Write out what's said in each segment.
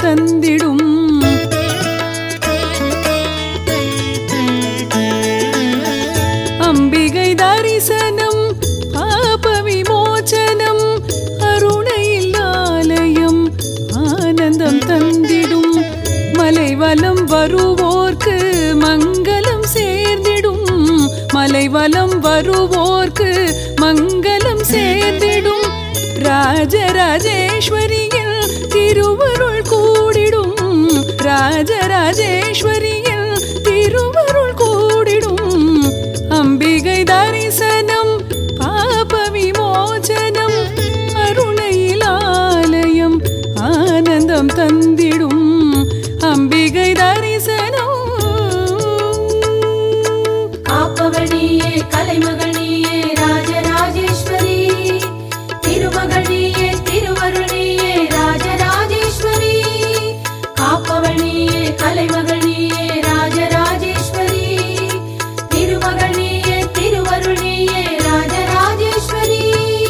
தந்திடும் அம்பிகை தரிசனம் பாப விமோச்சனம் அருணையில் ஆலயம் ஆனந்தம் தந்திடும் மலைவலம் வருவோர்க்கு மங்களம் சேர்ந்திடும் மலைவலம் வருவோர்க்கு மங்களம் சேர்ந்திடும் ராஜராஜேஸ்வரியில் திருவருள் கூடிடும் ராஜராஜேஸ்வரியில் திருவருள் கூடிடும் அம்பிகை தரிசனம் பாப விமோச்சனம் அருணையில் ஆலயம் ஆனந்தம் தந்திடும் அம்பிகை தரிசனம் காப்பவனியே கலைமகனியே ராஜராஜேஸ்வரி திருமகனியே திருவருணியே ராஜராஜேஸ்வரி காப்பவனியே கலைமகனியே ராஜராஜேஸ்வரி திருமகனியே திருவருணியே ராஜராஜேஸ்வரி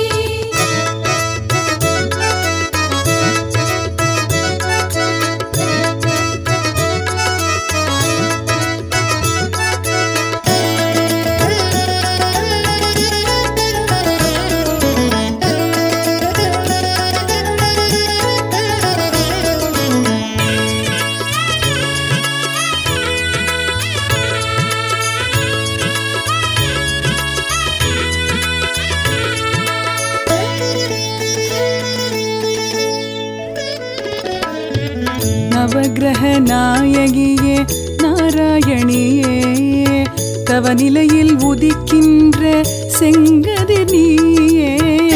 நவகிரக நாயகியே நாராயணியே தவநிலையில் உதிக்கின்ற செங்கதிர் நீயே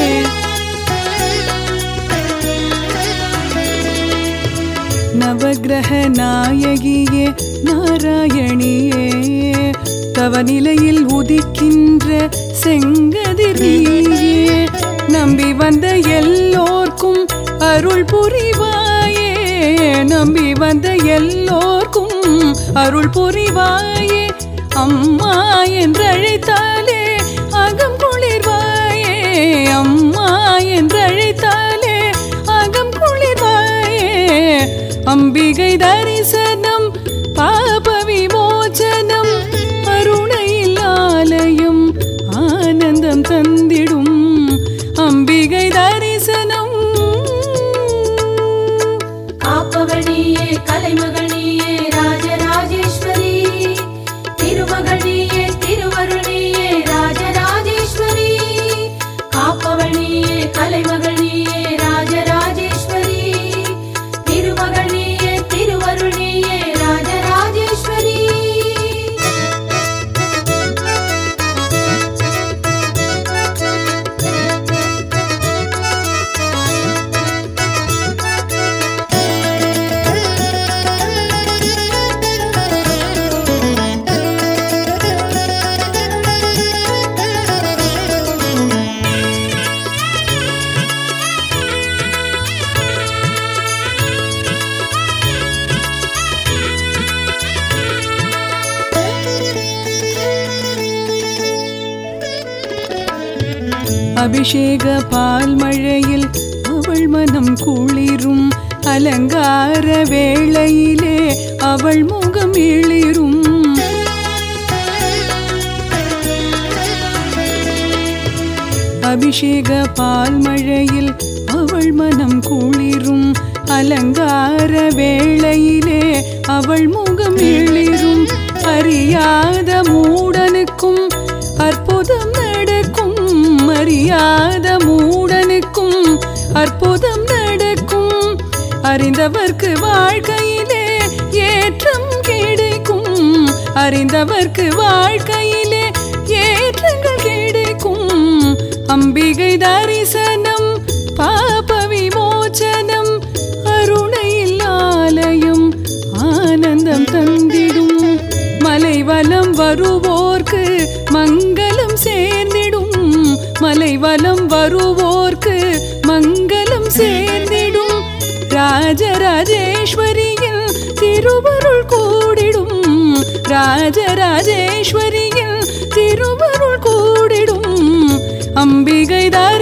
நவகிரக நாயகியே நாராயணியே தவநிலையில் உதிக்கின்ற செங்கதிர் நீயே நம்பி வந்த எல்லோர்க்கும் அருள் புரிவாயே நம்பி வந்த எல்லோர்க்கும் அருள் புரிவாயே அம்மா என்றழைத்தாலே அகம் குளிர்வாயே அம்மா என்றழைத்தாலே அகம் குளிர்வாயே அம்பிகை தரிசனம் பாப விமோச்சனம் அருணையில் ஆலயம் ஆனந்தம் தந்திடும் அம்பிகை தரிசனம் காப்பவனியே கலைமகனியே ராஜராஜேஸ்வரி திருமகனியே திருவருணியே ராஜராஜேஸ்வரி காப்பவனியே கலைமகனியே ராஜராஜேஸ்வரி திருமகனியே திருவருணியே ராஜராஜேஸ்வரி அபிஷேக பால் மழையில் அவள் மனம் குளிரும் அலங்கார வேளையிலே அவள் முகம் இளிரும் அபிஷேக பால் மழையில் அவள் மனம் குளிரும் அலங்கார வேளையிலே அவள் முகம் இளிரும் அறியாத மூடனுக்கும் அற்புதம் நடக்கும் அறியாத மூடனுக்கும் அற்புதம் நடக்கும் அறிந்தவர்க்கு வாழ்க்கையிலே ஏற்றம் கிடைக்கும் அறிந்தவர்க்கு வாழ்க்கையிலே ஏற்றங்கள் கிடைக்கும் அம்பிகை தரிசனம் பாப விமோச்சனம் அருணையில் ஆலயம் ஆனந்தம் தந்திடும் மலைவலம் வருவோர்க்கு மங்களம் சேர்ந்திடும் மலைவலம் வருவோர்க்கு மங்களம் சேர்ந்திடும் ராஜராஜேஸ்வரியில் திருவருள் கூடிடும் ராஜராஜேஸ்வரியில் திருவருள் கூடிடும் அம்பிகை தரிசனம்